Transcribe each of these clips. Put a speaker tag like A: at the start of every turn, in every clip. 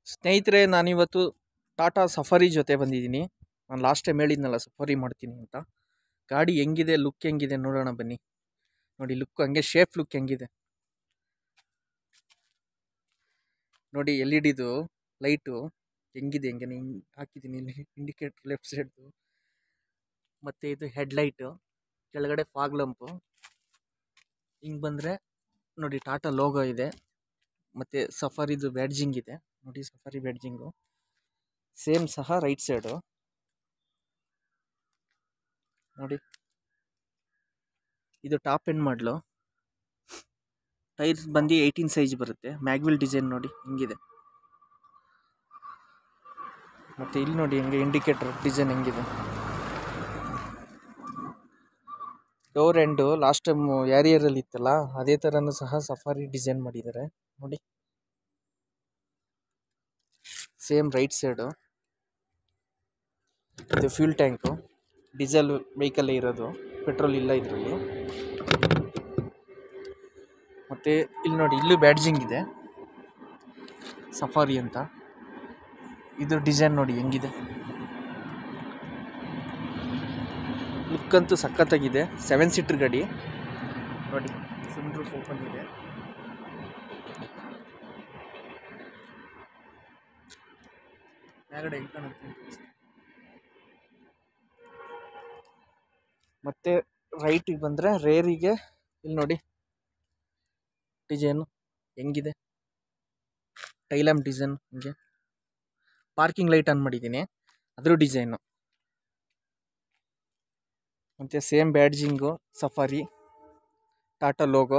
A: ಸ್ನೇಹಿತರೆ ನಾನಿವತ್ತು ಟಾಟಾ ಸಫಾರಿ ಜೊತೆ ಬಂದಿದ್ದೀನಿ ನಾನು ಲಾಸ್ಟ್ ಟೈಮ್ ಹೇಳಿದ್ನಲ್ಲ ಸಫಾರಿ ಮಾಡ್ತೀನಿ ಅಂತ ಗಾಡಿ ಹೆಂಗಿದೆ ಲುಕ್ ಹೆಂಗಿದೆ ನೋಡೋಣ ಬನ್ನಿ ನೋಡಿ ಲುಕ್ ಹಂಗೆ ಶೇಪ್ ಲುಕ್ ಹೆಂಗಿದೆ ನೋಡಿ ಎಲ್ ಇ ಡಿದು ಲೈಟು ಹೆಂಗಿದೆ ಹೆಂಗೆ ಹಿಂಗೆ ಹಾಕಿದ್ದೀನಿ ಇಲ್ಲಿ ಇಂಡಿಕೇಟರ್ ಲೆಫ್ಟ್ ಸೈಡ್ದು ಮತ್ತು ಇದು ಹೆಡ್ಲೈಟು ಕೆಳಗಡೆ ಫಾಗ್ ಲಂಪು ಹಿಂಗೆ ಬಂದರೆ ನೋಡಿ ಟಾಟಾ ಲೋಗೋ ಇದೆ ಮತ್ತು ಸಫಾರಿದು ಬ್ಯಾಡ್ಜಿಂಗ್ ಇದೆ ನೋಡಿ ಸಫಾರಿ ಬ್ಯಾಡ್ಜಿಂಗು ಸೇಮ್ ಸಹ ರೈಟ್ ಸೈಡು ನೋಡಿ ಇದು ಟಾಪ್ ಎಂಡ್ ಮಾಡಲು ಟೈರ್ಸ್ ಬಂದು ಏಯ್ಟೀನ್ ಸೈಜ್ ಬರುತ್ತೆ ಮ್ಯಾಗ್ವಿಲ್ ಡಿಸೈನ್ ನೋಡಿ ಹಿಂಗಿದೆ ಮತ್ತು ಇಲ್ಲಿ ನೋಡಿ ಹೆಂಗೆ ಇಂಡಿಕೇಟರ್ ಡಿಸೈನ್ ಹೆಂಗಿದೆ ಡೋರ್ ಎಂಡು ಲಾಸ್ಟ್ ಟೈಮ್ ಯಾರಿಯರಲ್ಲಿ ಇತ್ತಲ್ಲ ಅದೇ ಥರನೂ ಸಹ ಸಫಾರಿ ಡಿಸೈನ್ ಮಾಡಿದ್ದಾರೆ ನೋಡಿ ಸೇಮ್ ರೈಟ್ ಸೈಡು ಇದು ಫ್ಯೂಲ್ ಟ್ಯಾಂಕು ಡೀಸೆಲ್ ವೆಹಿಕಲ್ಲೇ ಇರೋದು ಪೆಟ್ರೋಲ್ ಇಲ್ಲ ಇದರಲ್ಲಿ ಮತ್ತು ಇಲ್ಲಿ ನೋಡಿ ಇಲ್ಲೂ ಬ್ಯಾಡ್ಜಿಂಗ್ ಇದೆ ಸಫಾರಿ ಅಂತ ಇದು ಡಿಸೈನ್ ನೋಡಿ ಹೆಂಗಿದೆ ಲುಕ್ ಅಂತೂ ಸಖತ್ತಾಗಿದೆ ಸೆವೆನ್ ಸೀಟ್ರ್ ಗಾಡಿ ನೋಡಿ ಸನ್ರೂಫ್ ಓಪನ್ ಇದೆ ಕೆಳಗಡೆ ಹೆಂಗೆ ಕಾಣುತ್ತೆ ಅಂತ ತೋರಿಸ್ತೀನಿ. ಮತ್ತೆ ರೈಟಿಗೆ ಬಂದರೆ ರೇರಿಗೆ ಇಲ್ಲಿ ನೋಡಿ ಡಿಸೈನು ಹೆಂಗಿದೆ ಟೈಲಮ್ ಡಿಸೈನ್ ಹಿಂಗೆ ಪಾರ್ಕಿಂಗ್ ಲೈಟ್ ಆನ್ ಮಾಡಿದ್ದೀನಿ ಅದ್ರ ಡಿಸೈನು ಮತ್ತು same badging Safari Tata logo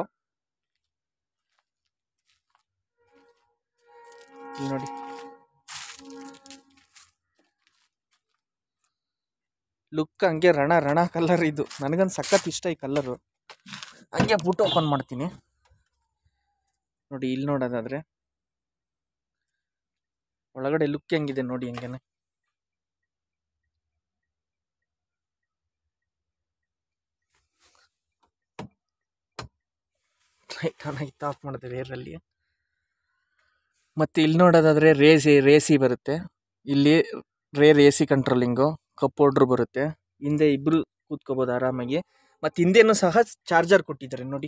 A: ಇಲ್ಲಿ ನೋಡಿ ಲುಕ್ ಹಂಗೆ ರಣ ರಣ ಕಲರ್ ಇದು ನನಗಂದು ಸಖತ್ ಇಷ್ಟ ಈ ಕಲ್ಲರು ಹಂಗೆ ಬುಟ್ ಓಪನ್ ಮಾಡ್ತೀನಿ ನೋಡಿ ಇಲ್ಲಿ ನೋಡೋದಾದ್ರೆ ಒಳಗಡೆ ಲುಕ್ ಹೆಂಗಿದೆ ನೋಡಿ ಹೆಂಗೇನೆ ಲೈಟ್ ಆಫ್ ಮಾಡಿದೆ ರೇರಲ್ಲಿ ಮತ್ತು ಇಲ್ಲಿ ನೋಡೋದಾದರೆ ರೇಸಿ ರೇಸಿ ಬರುತ್ತೆ ಇಲ್ಲಿ rear A C controlling cup holder ಬರುತ್ತೆ ಹಿಂದೆ ಇಬ್ಬರು ಕೂತ್ಕೋಬೋದು ಆರಾಮಾಗಿ ಮತ್ತು ಹಿಂದೆನೂ ಸಹ ಚಾರ್ಜರ್ ಕೊಟ್ಟಿದ್ದಾರೆ ನೋಡಿ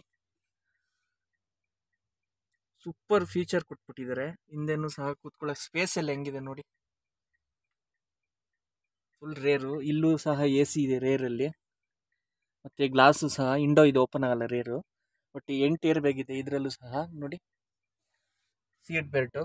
A: ಸೂಪರ್ ಫೀಚರ್ ಕೊಟ್ಬಿಟ್ಟಿದ್ದಾರೆ ಹಿಂದೆನೂ ಸಹ ಕೂತ್ಕೊಳ್ಳೋ ಸ್ಪೇಸ್ ಎಲ್ಲ ಹೆಂಗಿದೆ ನೋಡಿ ಫುಲ್ ರೇರು ಇಲ್ಲೂ ಸಹ ಎ ಸಿ ಇದೆ ರೇರಲ್ಲಿ ಮತ್ತು ಗ್ಲಾಸು ಸಹ ಇಂಡೋ ಇದು ಓಪನ್ ಆಗಲ್ಲ ರೇರು ಬಟ್ ಎಂಟು ಏರ್ ಬ್ಯಾಗ್ ಇದೆ ಇದರಲ್ಲೂ ಸಹ ನೋಡಿ ಸೀಟ್ ಬೆಲ್ಟು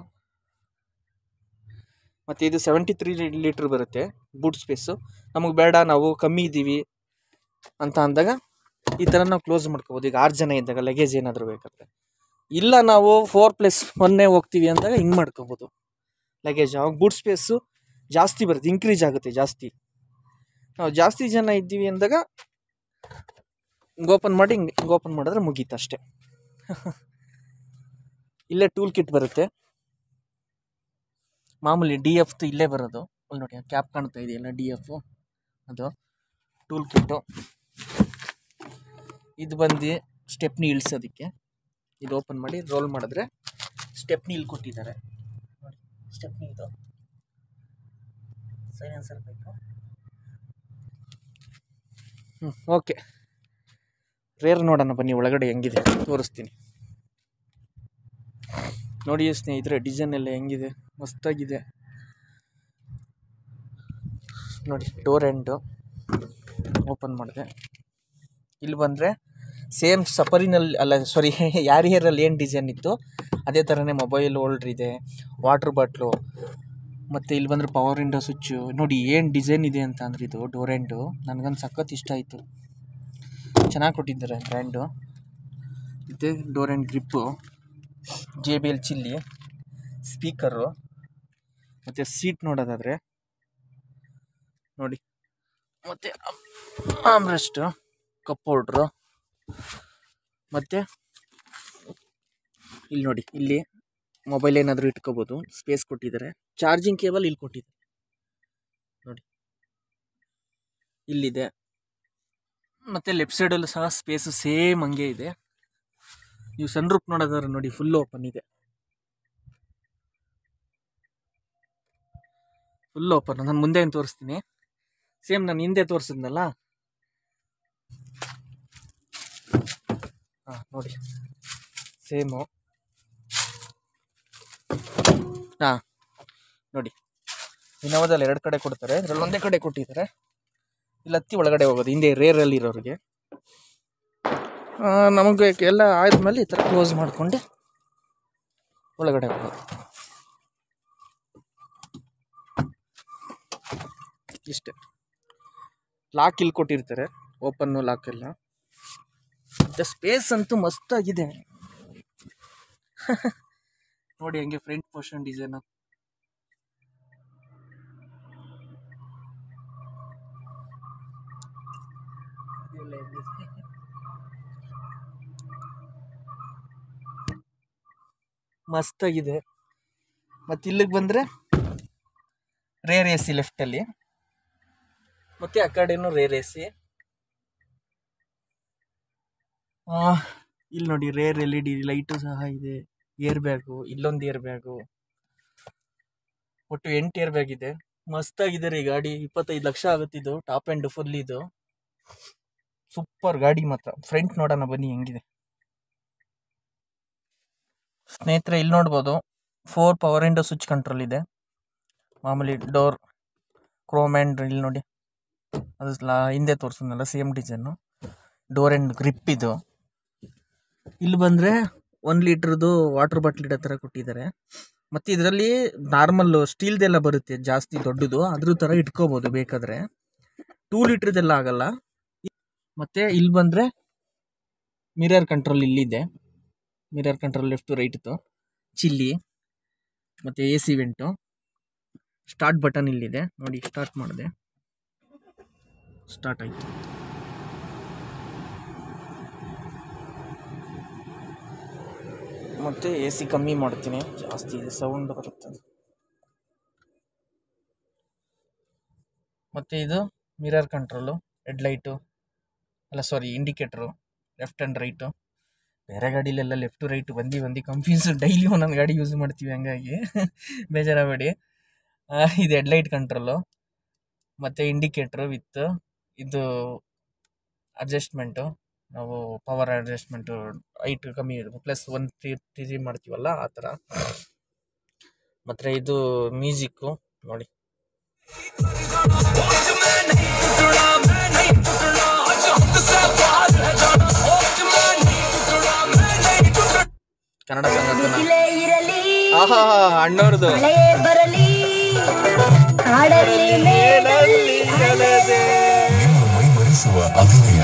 A: ಮತ್ತು ಇದು ಸೆವೆಂಟಿ ತ್ರೀ ಲೀಟ್ರ್ ಬರುತ್ತೆ ಬೂಟ್ ಸ್ಪೇಸು ನಮಗೆ ಬೇಡ ನಾವು ಕಮ್ಮಿ ಇದ್ದೀವಿ ಅಂತ ಅಂದಾಗ ಈ ಥರ ನಾವು ಕ್ಲೋಸ್ ಮಾಡ್ಕೋಬೋದು ಈಗ ಆರು ಜನ ಇದ್ದಾಗ ಲಗೇಜ್ ಏನಾದರೂ ಬೇಕಾದ್ರೆ ಇಲ್ಲ ನಾವು ಫೋರ್ ಪ್ಲಸ್ ಒನ್ನೇ ಹೋಗ್ತೀವಿ ಅಂದಾಗ ಹಿಂಗೆ ಮಾಡ್ಕೋಬೋದು ಲಗೇಜ್ ಅವಾಗ ಬೂಟ್ ಸ್ಪೇಸು ಜಾಸ್ತಿ ಬರುತ್ತೆ ಇನ್ಕ್ರೀಸ್ ಆಗುತ್ತೆ ಜಾಸ್ತಿ ನಾವು ಜಾಸ್ತಿ ಜನ ಇದ್ದೀವಿ ಅಂದಾಗ ಹಿಂಗೆ ಓಪನ್ ಮಾಡಿ ಹಿಂಗೆ ಹಿಂಗೆ ಓಪನ್ ಮಾಡಿದ್ರೆ ಮುಗೀತು ಅಷ್ಟೇ ಇಲ್ಲೇ ಟೂಲ್ ಕಿಟ್ ಬರುತ್ತೆ ಮಾಮೂಲಿ ಡಿ ಎಫ್ದು ಇಲ್ಲೇ ಬರೋದು ಅಲ್ಲಿ ನೋಡಿ ಕ್ಯಾಪ್ ಕಾಣ್ತಾ ಇದೆಯಲ್ಲ ಡಿ ಎಫು ಅದು ಟೂಲ್ ಕಿಟ್ಟು ಇದು ಬಂದು ಸ್ಟೆಪ್ನಿ ಇಳಿಸೋದಕ್ಕೆ ಇದು ಓಪನ್ ಮಾಡಿ ರೋಲ್ ಮಾಡಿದ್ರೆ ಸ್ಟೆಪ್ನಿ ಇಲ್ಲಿ ಕೊಟ್ಟಿದ್ದಾರೆ ನೋಡಿ ಸ್ಟೆಪ್ನಿ ಇದು ಸೈಲೆನ್ಸರ್ ಬೇಕು ಹ್ಞೂ ಓಕೆ ರೇರ್ ನೋಡೋಣ ಬನ್ನಿ ಒಳಗಡೆ ಹೆಂಗಿದೆ ತೋರಿಸ್ತೀನಿ ನೋಡಿ ಸ್ನೇಹಿತರೆ ಡಿಸೈನ್ ಎಲ್ಲ ಹೆಂಗಿದೆ ಮಸ್ತಾಗಿದೆ ನೋಡಿ ಡೋರ್ ಎಂಡು ಓಪನ್ ಮಾಡಿದೆ ಇಲ್ಲಿ ಬಂದರೆ ಸೇಮ್ ಸಫರಿನಲ್ಲಿ ಅಲ್ಲ ಸಾರಿ ಯಾರಿಯರಲ್ಲಿ ಏನು ಡಿಸೈನ್ ಇತ್ತು ಅದೇ ಥರನೇ ಮೊಬೈಲ್ ಹೋಲ್ಡ್ರ್ ಇದೆ ವಾಟ್ರ್ ಬಾಟ್ಲು ಮತ್ತು ಇಲ್ಲಿ ಬಂದರೆ ಪವರ್ ವಿಂಡೋ ಸ್ವಿಚ್ಚು ನೋಡಿ ಏನು ಡಿಸೈನ್ ಇದೆ ಅಂತ ಅಂದ್ರೆ ಇದು ಡೋರ್ ಎಂಡು ನನಗಂದು ಸಖತ್ ಇಷ್ಟ ಆಯಿತು ಚೆನ್ನಾಗಿ ಕೊಟ್ಟಿದ್ದಾರೆ ಬ್ರ್ಯಾಂಡು ಮತ್ತು door and grip J B L ಚಿಲ್ಲಿ ಸ್ಪೀಕರು ಮತ್ತು ಸೀಟ್ ನೋಡೋದಾದರೆ ನೋಡಿ ಮತ್ತು ಆಮ್ರೆಸ್ಟು ಕಪ್ ಹೋಲ್ಡ್ರು ಮತ್ತು ಇಲ್ಲಿ ನೋಡಿ ಇಲ್ಲಿ ಮೊಬೈಲ್ ಏನಾದರೂ ಇಟ್ಕೋಬೋದು ಸ್ಪೇಸ್ ಕೊಟ್ಟಿದ್ದಾರೆ ಚಾರ್ಜಿಂಗ್ ಕೇಬಲ್ ಇಲ್ಲಿ ಕೊಟ್ಟಿದ್ದಾರೆ ನೋಡಿ ಇಲ್ಲಿದೆ ಮತ್ತು ಲೆಫ್ಟ್ ಸೈಡಲ್ಲೂ ಸಹ ಸ್ಪೇಸು ಸೇಮ್ ಹಂಗೆ ಇದೆ ನೀವು ಸನ್ ರೂಪ್ ನೋಡೋದಾದ್ರೆ ನೋಡಿ ಫುಲ್ ಓಪನ್ ಇದೆ ಫುಲ್ ಓಪನ್ ನಾನು ಮುಂದೆ ಏನು ತೋರಿಸ್ತೀನಿ ಸೇಮ್ ನಾನು ಹಿಂದೆ ತೋರಿಸಿದ್ನಲ್ಲ ಹಾಂ ನೋಡಿ ಸೇಮು ಹಾಂ ನೋಡಿ ಇನೋವಾದಲ್ಲಿ ಎರಡು ಕಡೆ ಕೊಡ್ತಾರೆ ಇದರಲ್ಲಿ ಒಂದೇ ಕಡೆ ಕೊಟ್ಟಿದ್ದಾರೆ ಇಲ್ಲಿ ಹತ್ತಿ ಒಳಗಡೆ ಹೋಗೋದು ಹಿಂದೆ ರೇರಲ್ಲಿ ಇರೋರಿಗೆ ಆ, ನಮಗೆ ಎಲ್ಲ ಆದ್ಮೇಲೆ ಈ ಥರ ಕ್ಲೋಸ್ ಮಾಡಿಕೊಂಡು ಒಳಗಡೆ ಹೋಗೋದು ಇಷ್ಟೇ ಲಾಕ್ ಇಲ್ಲಿ ಕೊಟ್ಟಿರ್ತಾರೆ ಓಪನ್ನು ಲಾಕ್ ಎಲ್ಲ ಮತ್ತೆ ಸ್ಪೇಸ್ ಅಂತೂ ಮಸ್ತಾಗಿದೆ ನೋಡಿ ಹಂಗೆ ಫ್ರಂಟ್ ಪೋರ್ಷನ್ ಡಿಸೈನ್ ಮಸ್ತಾಗಿದೆ ಮತ್ತೆ ಇಲ್ಲಿಗೆ ಬಂದರೆ ರೇರ್ ಎ ಸಿ ಲೆಫ್ಟಲ್ಲಿ ಮತ್ತೆ ಆ ಕಡೆನೂ ರೇರ್ ಎ ಸಿ ಇಲ್ಲಿ ನೋಡಿ rear L E D light ಸಹ ಇದೆ ಏರ್ ಬ್ಯಾಗು ಇಲ್ಲೊಂದು ಏರ್ ಬ್ಯಾಗು ಒಟ್ಟು ಎಂಟು ಏರ್ ಬ್ಯಾಗ್ ಇದೆ ಮಸ್ತಾಗಿದೆ ರೀ ಗಾಡಿ ಇಪ್ಪತ್ತೈದು ಲಕ್ಷ ಆಗುತ್ತಿದ್ದು ಟಾಪ್ ಆ್ಯಂಡ್ ಫುಲ್ ಇದು ಸೂಪರ್ ಗಾಡಿ ಮಾತ್ರ ಫ್ರಂಟ್ ನೋಡೋಣ ಬನ್ನಿ ಹೆಂಗಿದೆ ಸ್ನೇಹಿತರೆ ಇಲ್ಲಿ ನೋಡ್ಬೋದು four power window switch control ಇದೆ ಮಾಮೂಲಿ ಡೋರ್ ಕ್ರೋಮ್ ಆ್ಯಂಡ್ ಇಲ್ಲಿ ನೋಡಿ ಅದು ಲಾ ಹಿಂದೆ ತೋರಿಸಿದ್ನಲ್ಲ same design door and grip ಇದು ಇಲ್ಲಿ ಬಂದರೆ ಒನ್ ಲೀಟ್ರದ್ದು ವಾಟರ್ ಬಾಟ್ಲ್ ಇಡೋ ಥರ ಕೊಟ್ಟಿದ್ದಾರೆ ಮತ್ತು ಇದರಲ್ಲಿ ನಾರ್ಮಲ್ ಸ್ಟೀಲ್ದೆಲ್ಲ ಬರುತ್ತೆ ಜಾಸ್ತಿ ದೊಡ್ಡದು ಅದ್ರ ಥರ ಇಟ್ಕೋಬೋದು ಬೇಕಾದರೆ ಟೂ ಲೀಟ್ರದೆಲ್ಲ ಆಗಲ್ಲ ಮತ್ತು ಇಲ್ಲಿ ಬಂದರೆ ಮಿರರ್ ಕಂಟ್ರೋಲ್ ಇಲ್ಲಿದೆ ಮಿರರ್ ಕಂಟ್ರೋಲ್ ಲೆಫ್ಟ್ ಟು ರೈಟ್ದು ಚಿಲ್ಲಿ ಮತ್ತು A C vent start button ಇಲ್ಲಿದೆ ನೋಡಿ ಸ್ಟಾರ್ಟ್ ಮಾಡಿದೆ ಸ್ಟಾರ್ಟ್ ಆಯಿತು ಮತ್ತು ಎ ಸಿ ಕಮ್ಮಿ ಮಾಡ್ತೀನಿ ಜಾಸ್ತಿ ಇದೆ ಸೌಂಡ್ ಬರುತ್ತೆ ಮತ್ತು ಇದು ಮಿರರ್ ಕಂಟ್ರೋಲು ಹೆಡ್ಲೈಟು ಅಲ್ಲ sorry indicator left and right ಬೇರೆ ಗಾಡೀಲೆಲ್ಲ ಲೆಫ್ಟು ರೈಟು ಬಂದು ಬಂದು ಕನ್ಫ್ಯೂಸ್ ಡೈಲಿ ಒಂದೊಂದು ಗಾಡಿ ಯೂಸ್ ಮಾಡ್ತೀವಿ ಹಂಗಾಗಿ ಬೇಜಾರಾಗಬೇಡಿ ಇದು ಹೆಡ್ಲೈಟ್ ಕಂಟ್ರೋಲು ಮತ್ತು ಇಂಡಿಕೇಟ್ರು ವಿತ್ ಇದು ಅಡ್ಜಸ್ಟ್ಮೆಂಟು ನಾವು ಪವರ್ ಅಡ್ಜಸ್ಟ್ಮೆಂಟು ಹೈಟ್ ಕಮ್ಮಿ ಪ್ಲಸ್ ಒನ್ ತ್ರೀ ತ್ರೀ ಮಾಡ್ತೀವಲ್ಲ ಆ ಥರ ಮತ್ತು ಇದು ಮ್ಯೂಸಿಕ್ಕು ನೋಡಿ ಕನ್ನಡ ಸಂಗೀತನ
B: ಬಿಸಿಲೇ ಇರಲಿ
A: ಆಹಾ ಅಣ್ಣವ್ರದ್ದು
B: ಮಳೆಯೇ ಬರಲಿ ಕಾಡಲ್ಲಿ ಮೇಡಲ್ಲಿ
C: ನಿಮ್ಮ ಮೈಮರೆಸುವ ಅಭಿನಯ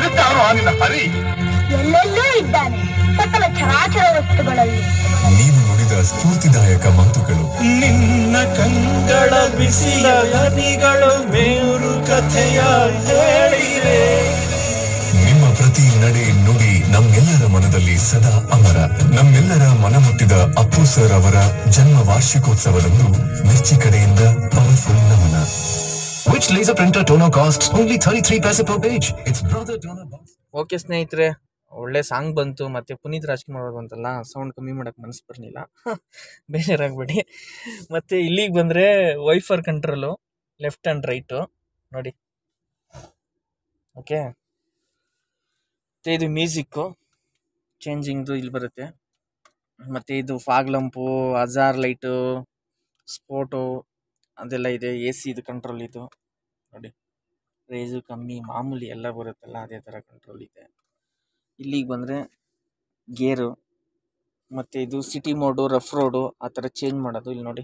B: ಎಲ್ಲೆಲ್ಲೂ ಇದ್ದಾನೆ ಸಕಲ ಚರಾಚರ ವಸ್ತುಗಳಲ್ಲಿ
C: ನೀವು ನುಡಿದ ಸ್ಫೂರ್ತಿದಾಯಕ ಮಾತುಗಳು
D: ನಿನ್ನ ಕಂಗಳ ಬಿಸಿಲ ಹನಿಗಳು ಮೇರು ಕಥೆಯ ಹೇಳಿವೆ
C: ನಿಮ್ಮ ಪ್ರತಿ ನಡೆ ನುಡಿ ನಮ್ಮೆಲ್ಲರ ಮನದಲ್ಲಿ ಸದಾ ಅಮರ ನಮ್ಮೆಲ್ಲರ ಮನಮುಟ್ಟಿದ ಅಪ್ಪು ಸರ್ ಅವರ ಜನ್ಮ ವಾರ್ಷಿಕೋತ್ಸವದಂದು ಮಿರ್ಚಿ ಕಡೆಯಿಂದ ಪವರ್ಫುಲ್ ನಮನ Which laser printer toner costs only 33 paise per page? It's brother toner box.
A: Okay ಸ್ನೇಹಿತರೆ ಒಳ್ಳೆ ಸಾಂಗ್ ಬಂತು ಮತ್ತು ಪುನೀತ್ ರಾಜ್ಕುಮಾರ್ ಅವ್ರು ಬಂತಲ್ಲ ಸೌಂಡ್ ಕಮ್ಮಿ ಮಾಡೋಕ್ಕೆ ಮನಸ್ಸು ಬರಲಿಲ್ಲ ಬೇಜಾರಾಗಬೇಡಿ ಮತ್ತು ಇಲ್ಲಿಗೆ ಬಂದರೆ wiper control left and right ನೋಡಿ ಓಕೆ ಮತ್ತು ಇದು ಮ್ಯೂಸಿಕ್ಕು ಚೇಂಜಿಂಗ್ದು ಇಲ್ಲಿ ಬರುತ್ತೆ ಮತ್ತು ಇದು ಫಾಗ್ ಲಂಪು ಅಜಾರ್ ಲೈಟು ಸ್ಪೋಟು ಅದೆಲ್ಲ ಇದೆ ಎ ಸಿ ಇದು ಕಂಟ್ರೋಲ್ ಇದು ನೋಡಿ ರೇಜು ಕಮ್ಮಿ ಮಾಮೂಲಿ ಎಲ್ಲ ಬರುತ್ತಲ್ಲ ಅದೇ ಥರ ಕಂಟ್ರೋಲ್ ಇದೆ ಇಲ್ಲಿಗೆ ಬಂದರೆ ಗೇರು ಮತ್ತು ಇದು ಸಿಟಿ ಮೋಡು ರಫ್ ರೋಡು ಆ ಥರ ಚೇಂಜ್ ಮಾಡೋದು ಇಲ್ಲಿ ನೋಡಿ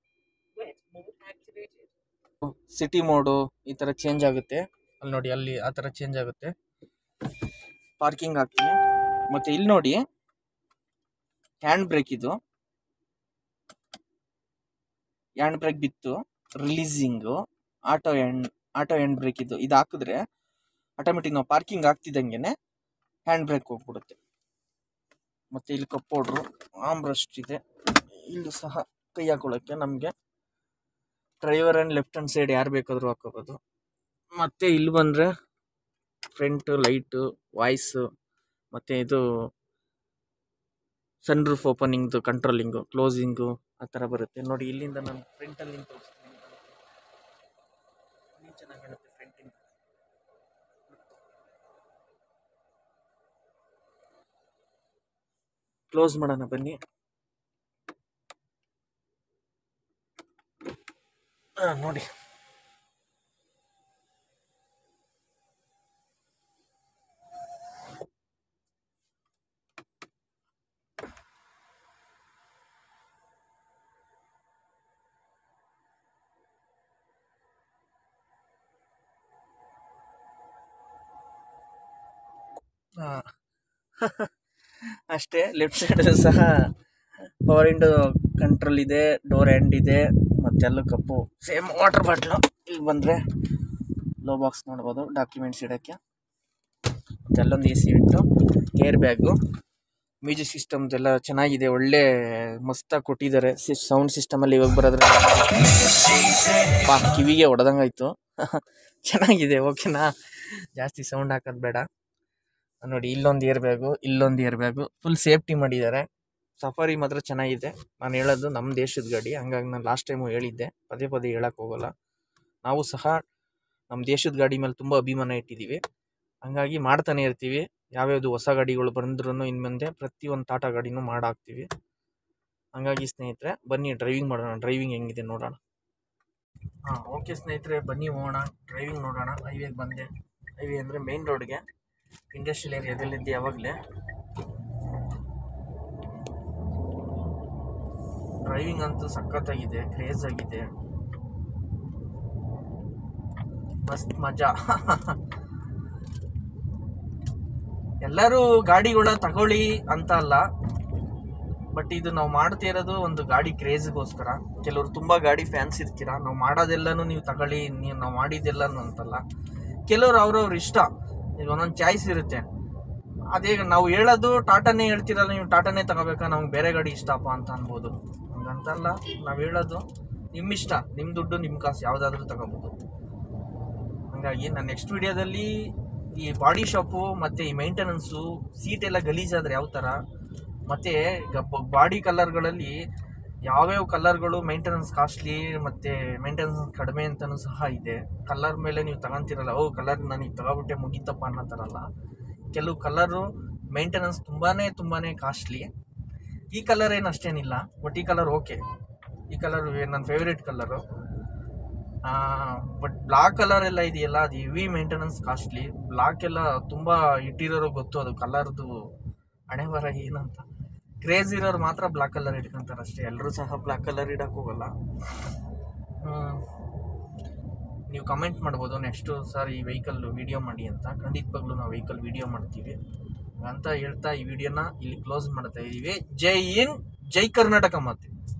A: ಸಿಟಿ ಮೋಡು ಈ ಥರ ಚೇಂಜ್ ಆಗುತ್ತೆ ಅಲ್ಲಿ ನೋಡಿ ಅಲ್ಲಿ ಆ ಥರ ಚೇಂಜ್ ಆಗುತ್ತೆ ಪಾರ್ಕಿಂಗ್ ಹಾಕ್ತೀನಿ ಮತ್ತು ಇಲ್ಲಿ ನೋಡಿ ಹ್ಯಾಂಡ್ ಬ್ರೇಕ್ ಇದು ಹ್ಯಾಂಡ್ ಬ್ರೇಕ್ ಬಿತ್ತು releasing auto hand auto hand brake ಇದು ಇದು ಹಾಕಿದ್ರೆ ಆಟೋಮೆಟಿಕ್ ನಾವು ಪಾರ್ಕಿಂಗ್ ಆಗ್ತಿದ್ದಂಗೆ ಹ್ಯಾಂಡ್ ಬ್ರೇಕ್ ಹೋಗ್ಬಿಡುತ್ತೆ ಮತ್ತು ಇಲ್ಲಿ ಕಪ್ ಪೌಡ್ರು ಆಮ್ರಸ್ಟ್ ಇದೆ ಇಲ್ಲೂ ಸಹ ಕೈ ಹಾಕೊಳ್ಳೋಕ್ಕೆ ನಮಗೆ driver and left hand side ಯಾರು ಬೇಕಾದರೂ ಹಾಕೋಬೋದು ಮತ್ತು ಇಲ್ಲಿ ಬಂದರೆ ಫ್ರಂಟು ಲೈಟು ವಾಯ್ಸು ಮತ್ತು ಇದು ಸನ್ ರೂಫ್ ಓಪನಿಂಗ್ದು ಕಂಟ್ರೋಲಿಂಗು ಕ್ಲೋಸಿಂಗು ಆ ಥರ ಬರುತ್ತೆ ನೋಡಿ ಇಲ್ಲಿಂದ ನಾನು ಫ್ರಂಟಲ್ಲಿ ನಿಂತು ತೋರಿಸ್ತೀನಿ ಕ್ಲೋಸ್ ಮಾಡೋಣ ಬನ್ನಿ ಆ, ನೋಡಿ ಆ. ಅಷ್ಟೇ ಲೆಫ್ಟ್ ಸೈಡ್ ಸಹ ಪವರ್ ವಿಂಡೋ ಕಂಟ್ರೋಲ್ ಇದೆ ಡೋರ್ ಎಂಡ್ ಇದೆ ಮತ್ತೆಲ್ಲ ಕಪ್ಪು ಸೇಮ್ ವಾಟರ್ ಬಾಟ್ಲು ಇಲ್ಲಿ ಬಂದರೆ ಲೋ ಬಾಕ್ಸ್ ನೋಡ್ಬೋದು ಡಾಕ್ಯುಮೆಂಟ್ಸ್ ಇಡೋಕ್ಕೆ ಮತ್ತೆಲ್ಲೊಂದು ಎ ಸಿ ಇಟ್ಟು ಏರ್ ಬ್ಯಾಗು ಮ್ಯೂಸಿಕ್ ಸಿಸ್ಟಮ್ಸ್ ಎಲ್ಲ ಚೆನ್ನಾಗಿದೆ ಒಳ್ಳೆ ಮಸ್ತಾಗಿ ಕೊಟ್ಟಿದ್ದಾರೆ ಸೌಂಡ್ ಸಿಸ್ಟಮಲ್ಲಿ ಇವಾಗ ಬರೋದ್ರೆ ಪಾ ಕಿವಿಗೆ ಹೊಡೆದಂಗಾಯ್ತು ಚೆನ್ನಾಗಿದೆ ಓಕೆನಾ ಜಾಸ್ತಿ ಸೌಂಡ್ ಹಾಕೋದು ಬೇಡ ನೋಡಿ ಇಲ್ಲೊಂದು ಏರ್ ಬ್ಯಾಗು ಇಲ್ಲೊಂದು ಏರ್ ಬ್ಯಾಗು ಫುಲ್ ಸೇಫ್ಟಿ ಮಾಡಿದ್ದಾರೆ ಸಫಾರಿ ಮಾತ್ರ ಚೆನ್ನಾಗಿದೆ ನಾನು ಹೇಳೋದು ನಮ್ಮ ದೇಶದ ಗಾಡಿ ಹಂಗಾಗಿ ನಾನು ಲಾಸ್ಟ್ ಟೈಮು ಹೇಳಿದ್ದೆ ಪದೇ ಪದೇ ಹೇಳಕ್ಕೆ ಹೋಗಲ್ಲ ನಾವು ಸಹ ನಮ್ಮ ದೇಶದ ಗಾಡಿ ಮೇಲೆ ತುಂಬ ಅಭಿಮಾನ ಇಟ್ಟಿದ್ದೀವಿ ಹಂಗಾಗಿ ಮಾಡ್ತಾನೆ ಇರ್ತೀವಿ ಯಾವ್ಯಾವುದು ಹೊಸ ಗಾಡಿಗಳು ಬಂದ್ರೂ ಇನ್ನು ಮುಂದೆ ಪ್ರತಿಯೊಂದು ಟಾಟಾ ಗಾಡಿನೂ ಮಾಡಾಕ್ತೀವಿ ಹಂಗಾಗಿ ಸ್ನೇಹಿತರೆ ಬನ್ನಿ ಡ್ರೈವಿಂಗ್ ಮಾಡೋಣ ಡ್ರೈವಿಂಗ್ ಹೆಂಗಿದೆ ನೋಡೋಣ ಹಾಂ ಓಕೆ ಸ್ನೇಹಿತರೆ ಬನ್ನಿ ಹೋಗೋಣ ಡ್ರೈವಿಂಗ್ ನೋಡೋಣ ಹೈವೇಗೆ ಬಂದೆ ಹೈವೇ ಅಂದರೆ ಮೇನ್ ರೋಡ್ಗೆ ಇಂಡಸ್ಟ್ರಿಯಲ್ ಏರಿಯಾದಲ್ಲಿದ್ದೆ ಯಾವಾಗಲೇ ಡ್ರೈವಿಂಗ್ ಅಂತೂ ಸಖತ್ತಾಗಿದೆ ಕ್ರೇಜ್ ಆಗಿದೆ ಮಸ್ತ್ ಮಜಾ ಎಲ್ಲರೂ ಗಾಡಿಗಳ ತಗೊಳ್ಳಿ ಅಂತ ಅಲ್ಲ ಬಟ್ ಇದು ನಾವು ಮಾಡ್ತಿರೋದು ಒಂದು ಗಾಡಿ ಕ್ರೇಜ್ಗೋಸ್ಕರ ಕೆಲವರು ತುಂಬ ಗಾಡಿ ಫ್ಯಾನ್ಸ್ ಇರ್ತೀರ ನಾವು ಮಾಡೋದೆಲ್ಲನೂ ನೀವು ತಗೊಳ್ಳಿ ನೀವು ನಾವು ಮಾಡಿದ್ದೆಲ್ಲನೂ ಅಂತಲ್ಲ ಕೆಲವರು ಅವ್ರವ್ರ ಇಷ್ಟ ಈಗ ಒಂದೊಂದು ಚಾಯ್ಸ್ ಇರುತ್ತೆ ಅದೇ ನಾವು ಹೇಳೋದು ಟಾಟಾನೇ ಹೇಳ್ತಿರಲ್ಲ ನೀವು ಟಾಟಾನೇ ತಗೋಬೇಕಾ ನಮ್ಗೆ ಬೇರೆ ಗಾಡಿ ಇಷ್ಟಪ್ಪ ಅಂತ ಅನ್ಬೋದು ಹಂಗಂತಲ್ಲ ನಾವು ಹೇಳೋದು ನಿಮ್ಮ ಇಷ್ಟ ನಿಮ್ಮ ದುಡ್ಡು ನಿಮ್ಮ ಕಾಸು ಯಾವುದಾದ್ರೂ ತಗೋಬೋದು ಹಂಗಾಗಿ ನಾನು ನೆಕ್ಸ್ಟ್ ವಿಡಿಯೋದಲ್ಲಿ ಈ ಬಾಡಿ ಶಾಪು ಮತ್ತು ಈ ಮೇಂಟೆನೆನ್ಸು ಸೀಟ್ ಎಲ್ಲ ಗಲೀಜಾದ್ರೆ ಯಾವ ಥರ ಮತ್ತು ಈಗ ಬಾಡಿ ಕಲರ್ಗಳಲ್ಲಿ ಯಾವ್ಯಾವ ಕಲರ್ಗಳು ಮೇಂಟೆನೆನ್ಸ್ ಕಾಸ್ಟ್ಲಿ ಮತ್ತು ಮೇಂಟೆನೆನ್ಸ್ ಕಡಿಮೆ ಅಂತಲೂ ಸಹ ಇದೆ ಕಲರ್ ಮೇಲೆ ನೀವು ತಗೊಂತಿರಲ್ಲ ಓ ಕಲರ್ ನನಗೆ ತಗೊಬಿಟ್ಟೆ ಮುಗೀತಪ್ಪ ಅನ್ನೋ ಥರ ಅಲ್ಲ ಕೆಲವು ಕಲರು ಮೇಂಟೆನೆನ್ಸ್ ತುಂಬಾ ತುಂಬಾ ಕಾಸ್ಟ್ಲಿ ಈ ಕಲರ್ ಏನು ಅಷ್ಟೇನಿಲ್ಲ ಬಟ್ ಈ ಕಲರ್ ಓಕೆ ಈ ಕಲರ್ ನನ್ನ favourite colour but black colour ಎಲ್ಲ ಇದೆಯಲ್ಲ ಅದು ಹೆವಿ ಮೇಂಟೆನೆನ್ಸ್ ಕಾಸ್ಟ್ಲಿ ಬ್ಲಾಕ್ ಎಲ್ಲ ತುಂಬ ಇಟ್ಟಿರೋರು ಗೊತ್ತು ಅದು ಕಲರ್ದು ಹಣೆ ಬರ ಏನಂತ ಕ್ರೇಜ್ ಇರೋರು ಮಾತ್ರ ಬ್ಲಾಕ್ ಕಲರ್ ಇಟ್ಕೊಂತಾರೆ ಅಷ್ಟೇ ಎಲ್ಲರೂ ಸಹ ಬ್ಲಾಕ್ ಕಲರ್ ಇಡಕ್ಕೆ ಹೋಗಲ್ಲ ಹ್ಮ್. ನೀವು ಕಮೆಂಟ್ ಮಾಡ್ಬೋದು ನೆಕ್ಸ್ಟು ಸರ್ ಈ ವೆಹಿಕಲ್ ವಿಡಿಯೋ ಮಾಡಿ ಅಂತ ಖಂಡಿತವಾಗ್ಲೂ ನಾವು ವೆಹಿಕಲ್ ವಿಡಿಯೋ ಮಾಡ್ತೀವಿ ಅಂತ ಹೇಳ್ತಾ ಈ ವಿಡಿಯೋನ ಇಲ್ಲಿ ಕ್ಲೋಸ್ ಮಾಡ್ತಾ ಇದ್ದೀವಿ ಜೈ ಇನ್ ಜೈ ಕರ್ನಾಟಕ ಮಾತೆ